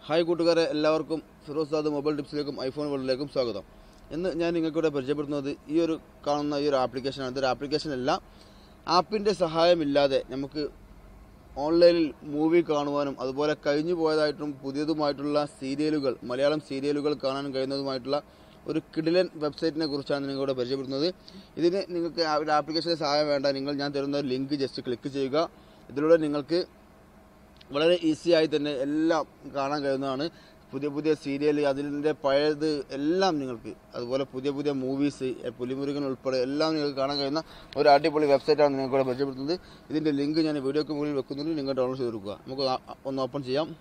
hi കൂട്ടുകാരെ എല്ലാവർക്കും Firoz Saad mobile ടിപ്സിലേക്കും ഐഫോൺ വേൾഡിലേക്കും സ്വാഗതം ഇന്ന് ഞാൻ നിങ്ങൾക്കിവിടെ പരിചയപ്പെടുത്തുന്നത് ഈ ഒരു കാണുന്ന ഈ ഒരു ആപ്ലിക്കേഷനാണ് ഇതൊരു ആപ്ലിക്കേഷൻ അല്ല ആപ്പിൻ്റെ സഹായമില്ലാതെ നമുക്ക് ഓൺലൈനിൽ മൂവി കാണുവാനും അതുപോലെ കഴിഞ്ഞു പോയതായിട്ടും പുതിയതുമായിട്ടുള്ള സീരിയലുകൾ മലയാളം സീരിയലുകൾ കാണാൻ കഴിയുന്നതുമായിട്ടുള്ള ഒരു കിടിലൻ വെബ്സൈറ്റിനെ കുറിച്ചാണ് നിങ്ങളിവിടെ പരിചയപ്പെടുത്തുന്നത് ഇതിന് നിങ്ങൾക്ക് ആ ഒരു ആപ്ലിക്കേഷൻ്റെ സഹായം വേണ്ട നിങ്ങൾ ഞാൻ തരുന്ന ഒരു ലിങ്ക് ജസ്റ്റ് ക്ലിക്ക് ചെയ്യുക ഇതിലൂടെ നിങ്ങൾക്ക് വളരെ ഈസി ആയി തന്നെ എല്ലാം കാണാൻ കഴിയുന്നതാണ് പുതിയ പുതിയ സീരിയൽ അതിൻ്റെ പഴയത് എല്ലാം നിങ്ങൾക്ക് അതുപോലെ പുതിയ പുതിയ മൂവീസ് പുലിമുരുകൻ ഉൾപ്പെടെ എല്ലാം നിങ്ങൾക്ക് കാണാൻ കഴിയുന്ന ഒരു അടിപൊളി വെബ്സൈറ്റാണ് നിങ്ങൾക്ക് ഇവിടെ പരിചയപ്പെടുത്തുന്നത് ഇതിൻ്റെ ലിങ്ക് ഞാൻ വീഡിയോക്ക് മുകളിൽ വെക്കുന്നുണ്ട് നിങ്ങൾ ഡൗൺലോഡ് ചെയ്ത് കൊടുക്കുക നമുക്ക് ആ- ഒന്ന് ഓപ്പൺ ചെയ്യാം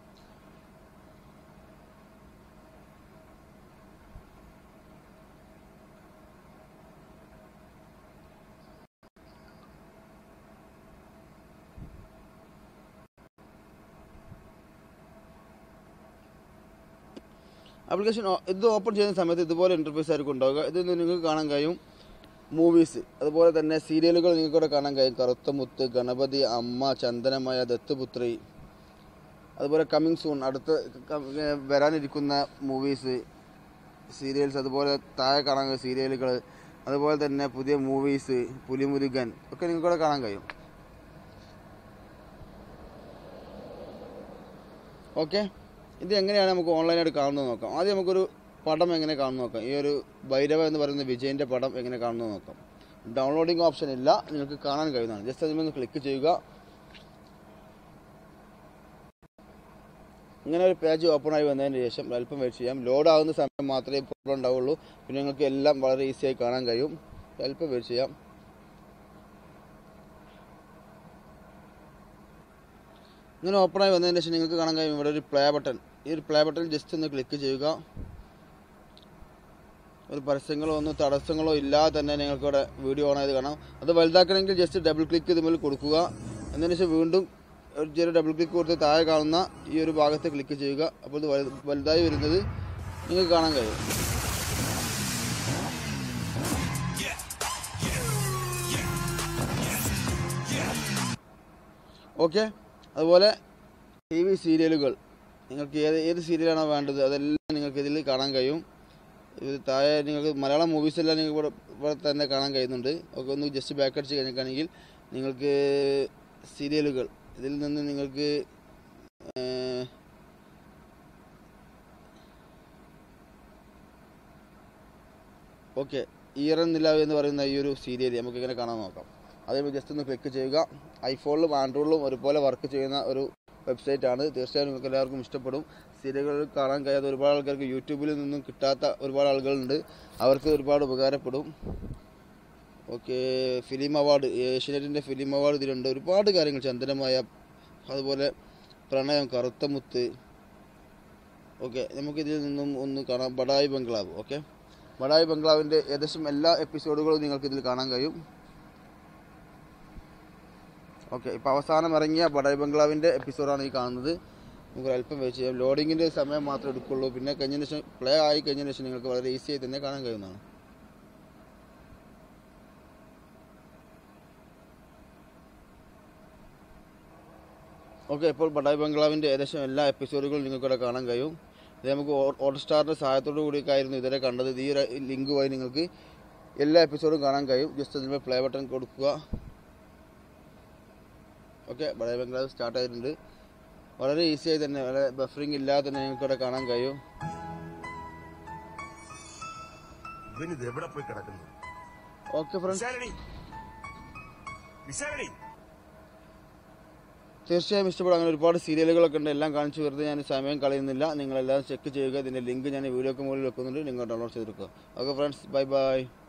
ആപ്ലിക്കേഷൻ ഓ- ഇത് ഓപ്പൺ ചെയ്യുന്ന സമയത്ത് ഇതുപോലെ ഇൻ്റർഫേസ് ആയിരിക്കും ഉണ്ടാവുക ഇത് നിങ്ങൾക്ക് കാണാൻ കഴിയും മൂവീസ് അതുപോലെ തന്നെ സീരിയലുകൾ നിങ്ങൾക്ക് ഇവിടെ കാണാൻ കഴിയും കറുത്ത മുത്ത് ഗണപതി അമ്മ ചന്ദനമയ ദത്തുപുത്രി അതുപോലെ കമ്മിങ് സൂൺ അടുത്ത ക- ഏ, വരാനിരിക്കുന്ന മൂവീസ് സീരിയൽസ് അതുപോലെ താഴെ കാണാൻ കഴിയും സീരിയലുകൾ അതുപോലെ തന്നെ പുതിയ മൂവീസ് പുലിമുരുകൻ ഒക്കെ നിങ്ങൾക്ക് ഇവിടെ കാണാൻ കഴിയും ഓക്കെ ഇത് എങ്ങനെയാണ് നമുക്ക് ഓൺലൈനായിട്ട് കാണുന്നത് നോക്കാം ആദ്യം നമുക്കൊരു പടം എങ്ങനെ കാണുന്നു നോക്കാം ഈ ഒരു ഭൈരവ എന്ന് പറയുന്ന വിജയൻ്റെ പടം എങ്ങനെ കാണുന്നു നോക്കാം ഡൗൺലോഡിംഗ് ഓപ്ഷൻ ഇല്ല നിങ്ങൾക്ക് കാണാൻ കഴിയുന്നതാണ് ജസ്റ്റ് അതിൽ ക്ലിക്ക് ചെയ്യുക ഇങ്ങനെ ഒരു പേജ് ഓപ്പൺ ആയി വന്നതിന് ശേഷം അല്പം വെയിറ്റ് ചെയ്യാം ലോഡ് ആകുന്ന സമയം മാത്രമേ പ്രോബ്ലം ഉണ്ടാവുള്ളൂ പിന്നെ നിങ്ങൾക്ക് എല്ലാം വളരെ ഈസിയായി കാണാൻ കഴിയും അല്പം വെയിറ്റ് ചെയ്യാം ഇങ്ങനെ ഓപ്പൺ ആയി വന്നതിന് ശേഷം നിങ്ങൾക്ക് കാണാൻ കഴിയും ഇവിടെ ഒരു പ്ലേ ബട്ടൺ ഈ ഒരു പ്ലേ ബട്ടൺ ജസ്റ്റ് ഒന്ന് ക്ലിക്ക് ചെയ്യുക ഒരു പരസ്യങ്ങളോ ഒന്നും തടസ്സങ്ങളോ ഇല്ലാതെ തന്നെ നിങ്ങൾക്ക് ഇവിടെ വീഡിയോ ഓൺ ആയത് കാണാം അത് വലുതാക്കണമെങ്കിൽ ജസ്റ്റ് ഡബിൾ ക്ലിക്ക് ഇതുമേൽ കൊടുക്കുക എന്നതിന് ശേഷം വീണ്ടും ഒരു ചെറിയ ഡബിൾ ക്ലിക്ക് കൊടുത്ത് താഴെ കാണുന്ന ഈ ഒരു ഭാഗത്ത് ക്ലിക്ക് ചെയ്യുക അപ്പോൾ ഇത് വലു- വലുതായി വരുന്നത് നിങ്ങൾക്ക് കാണാൻ കഴിയും ഓക്കെ അതുപോലെ ടി വി സീരിയലുകൾ നിങ്ങൾക്ക് ഏത് ഏത് സീരിയലാണോ വേണ്ടത് അതെല്ലാം നിങ്ങൾക്ക് ഇതിൽ കാണാൻ കഴിയും ഇത് താഴെ നിങ്ങൾക്ക് മലയാളം മൂവീസ് എല്ലാം നിങ്ങൾക്ക് ഇവിടെ ഇവിടെ തന്നെ കാണാൻ കഴിയുന്നുണ്ട് ഒക്കെ ഒന്ന് ജസ്റ്റ് ബാക്ക് അടിച്ച് കഴിഞ്ഞിട്ടാണെങ്കിൽ നിങ്ങൾക്ക് സീരിയലുകൾ ഇതിൽ നിന്ന് നിങ്ങൾക്ക് ഏഹ്, ഓക്കെ ഈറൻ നിലാവ് എന്ന് പറയുന്ന ഈ ഒരു സീരിയൽ നമുക്ക് ഇങ്ങനെ കാണാൻ നോക്കാം അതിൽ ജസ്റ്റ് ഒന്ന് ക്ലിക്ക് ചെയ്യുക ഐഫോണിലും ആൻഡ്രോയിഡിലും ഒരുപോലെ വർക്ക് ചെയ്യുന്ന ഒരു വെബ്സൈറ്റ് ആണ് തീർച്ചയായും നിങ്ങൾക്ക് എല്ലാവർക്കും ഇഷ്ടപ്പെടും സീരിയലുകൾ കാണാൻ കഴിയാത്ത ഒരുപാട് ആൾക്കാർക്ക് യൂട്യൂബിൽ നിന്നും കിട്ടാത്ത ഒരുപാട് ആളുകളുണ്ട് അവർക്ക് ഒരുപാട് ഉപകാരപ്പെടും ഓക്കെ ഫിലിം അവാർഡ് ഏഷ്യനെറ്റിൻ്റെ ഫിലിം അവാർഡ് ഇതിലുണ്ട് ഒരുപാട് കാര്യങ്ങൾ ചന്ദനമായ അതുപോലെ പ്രണയം കറുത്ത മുത്ത് ഓക്കെ നമുക്കിതിൽ നിന്നും ഒന്ന് കാണാം ബഡായി ബംഗ്ലാവ് ഓക്കെ ബഡായി ബംഗ്ലാവിൻ്റെ ഏകദേശം എല്ലാ എപ്പിസോഡുകളും നിങ്ങൾക്ക് ഇതിൽ കാണാൻ കഴിയും ഓക്കെ ഇപ്പോൾ അവസാനം ഇറങ്ങിയ ബഡായി ബംഗ്ലാവിൻ്റെ എപ്പിസോഡാണ് ഈ കാണുന്നത് നമുക്ക് അല്പം വെയിറ്റ് ചെയ്യാം ലോഡിങ്ങിൻ്റെ സമയം മാത്രമേ എടുക്കുള്ളൂ പിന്നെ കഴിഞ്ഞതിന് ശേഷം പ്ലേ ആയി കഴിഞ്ഞതിന് ശേഷം നിങ്ങൾക്ക് വളരെ ഈസി ആയി തന്നെ കാണാൻ കഴിയുന്നതാണ് ഓക്കെ ഇപ്പോൾ ബഡായി ബംഗ്ലാവിൻ്റെ ഏകദേശം എല്ലാ എപ്പിസോഡുകളും നിങ്ങൾക്ക് ഇവിടെ കാണാൻ കഴിയും ഇത് നമുക്ക് ഹോട്ട്സ്റ്റാറിൻ്റെ സഹായത്തോടു കൂടിയൊക്കെയായിരുന്നു ഇതുവരെ കണ്ടത് ഇത് ഈ ഒരു ലിങ്ക് വഴി നിങ്ങൾക്ക് എല്ലാ എപ്പിസോഡും കാണാൻ കഴിയും ജസ്റ്റ് അതിന്മേൽ പ്ലേ ബട്ടൺ കൊടുക്കുക ഓക്കെ ബഡായി ബംഗ്ലാവ് സ്റ്റാർട്ട് ആയിട്ടുണ്ട് വളരെ ഈസിയായി തന്നെ വളരെ ബഫറിങ് ഇല്ലാതെ തന്നെ നിങ്ങൾക്ക് ഇവിടെ കാണാൻ കഴിയും ഇവനിത് എവിടെ പോയി കിടക്കുന്നു ഓക്കെ ഫ്രണ്ട്സ് വിശാലടി വിശാലടി തീർച്ചയായും ഇഷ്ടപ്പെടും അങ്ങനെ ഒരുപാട് സീരിയലുകളൊക്കെ ഉണ്ട് എല്ലാം കാണിച്ചു വെറുതെ ഞാൻ സമയം കളയുന്നില്ല നിങ്ങളെല്ലാം ചെക്ക് ചെയ്യുക ഇതിൻ്റെ ലിങ്ക് ഞാൻ വീഡിയോക്ക് മുകളിൽ വെക്കുന്നുണ്ട് നിങ്ങൾ ഡൗൺലോഡ് ചെയ്തെടുക്കുക ഓക്കെ ഫ്രണ്ട്സ് ബൈ ബൈ